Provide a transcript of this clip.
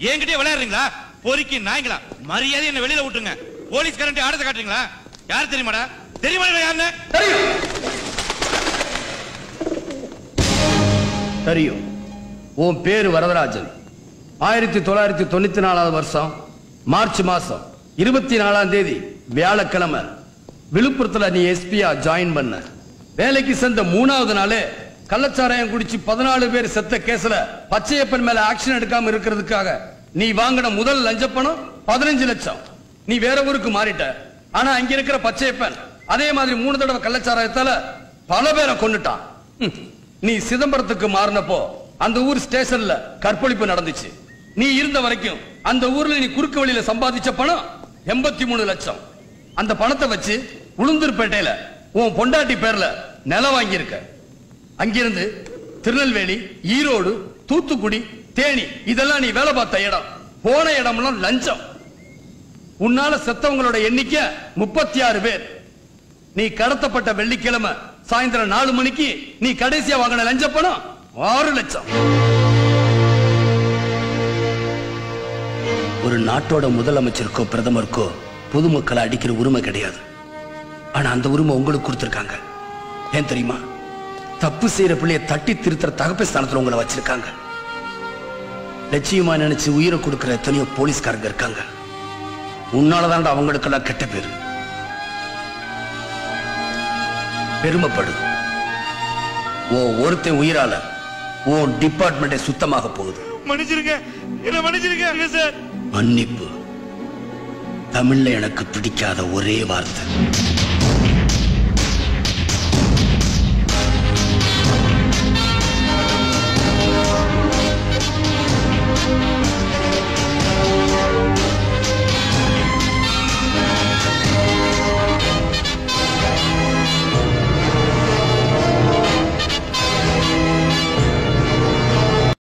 என்கிட்டயே விளையாடுறீங்களா பொறுக்கி நாய்ங்களா மரியாதை என்ன வெளியில விட்டுங்க போலீஸ் கரண்ட் ஆடத்தை காட்டுறீங்களா யார் தெரியுமாடா தெரியுமா யாருன்னு தெரியும் உன் பேரு வரதராஜன் ஆயிரத்தி தொள்ளாயிரத்தி தொண்ணூத்தி நாலாவது வருஷம் மார்ச் மாசம் இருபத்தி நாலாம் தேதி வியாழக்கிழமை விழுப்புரத்துல நீ எஸ்பியா ஜாயின் பண்ண வேலைக்கு சேர்ந்த மூணாவது நாளே கள்ளச்சாராயம் குடிச்சு பதினாலு பேர் செத்த கேஸ்ல பச்சையப்பன் மேல ஆக்ஷன் எடுக்காம இருக்கிறதுக்காக நீ வாங்கின முதல் லஞ்ச பணம் பதினஞ்சு லட்சம் நீ வேற ஊருக்கு மாறிட்ட ஆனா அங்க இருக்கிற பச்சையப்பன் அதே மாதிரி மூணு தடவை கள்ளச்சாராயத்தால பல பேரை கொன்னுட்டான் ஹம். நீ சிதம்பரத்துக்கு மாறினப்போ அந்த ஊர் ஸ்டேஷன்ல கற்பழிப்பு நடந்துச்சு நீ இருந்த வரைக்கும் அந்த ஊர்ல நீ குறுக்கு வழியில சம்பாதிச்ச பணம் எண்பத்தி மூணு லட்சம் அந்த பணத்தை வச்சு உளுந்தூர்பேட்டையில உன் பொண்டாட்டி பேர்ல நிலம் வாங்கியிருக்க அங்கிருந்து திருநெல்வேலி ஈரோடு தூத்துக்குடி தேனி இதெல்லாம் நீ வேலை பார்த்த இடம் போன இடம்லாம் லஞ்சம் உன்னால செத்தவங்களோட எண்ணிக்கை முப்பத்தி ஆறு பேர் நீ கடத்தப்பட்ட வெள்ளிக்கிழமை சாயந்தரம் நாலு மணிக்கு நீ கடைசியா வாங்கின லஞ்ச பணம் ஆறு லட்சம் ஒரு நாட்டோட முதலமைச்சருக்கோ பிரதமருக்கோ பொதுமக்களை அடிக்கிற உரிமை கிடையாது ஆனா அந்த உரிமை உங்களுக்கு கொடுத்திருக்காங்க ஏன் தெரியுமா தப்பு செய்யற பிள்ளைய தட்டி திருத்துற தகப்ப ஸ்தானத்துல உங்களை வச்சிருக்காங்க லட்சியமா நினைச்சு உயிரை கொடுக்கிற எத்தனையோ போலீஸ்காரங்க இருக்காங்க உன்னாலதான் அவங்களுக்கெல்லாம் கெட்ட பேரு பெருமைப்படு ஓ ஒருத்தன் உயிரால உன் டிபார்ட்மெண்டே சுத்தமாக போகுது மன்னிச்சிருங்க என்ன மன்னிச்சிருங்க சார் மன்னிப்பு தமிழ்ல எனக்கு பிடிக்காத ஒரே வார்த்தை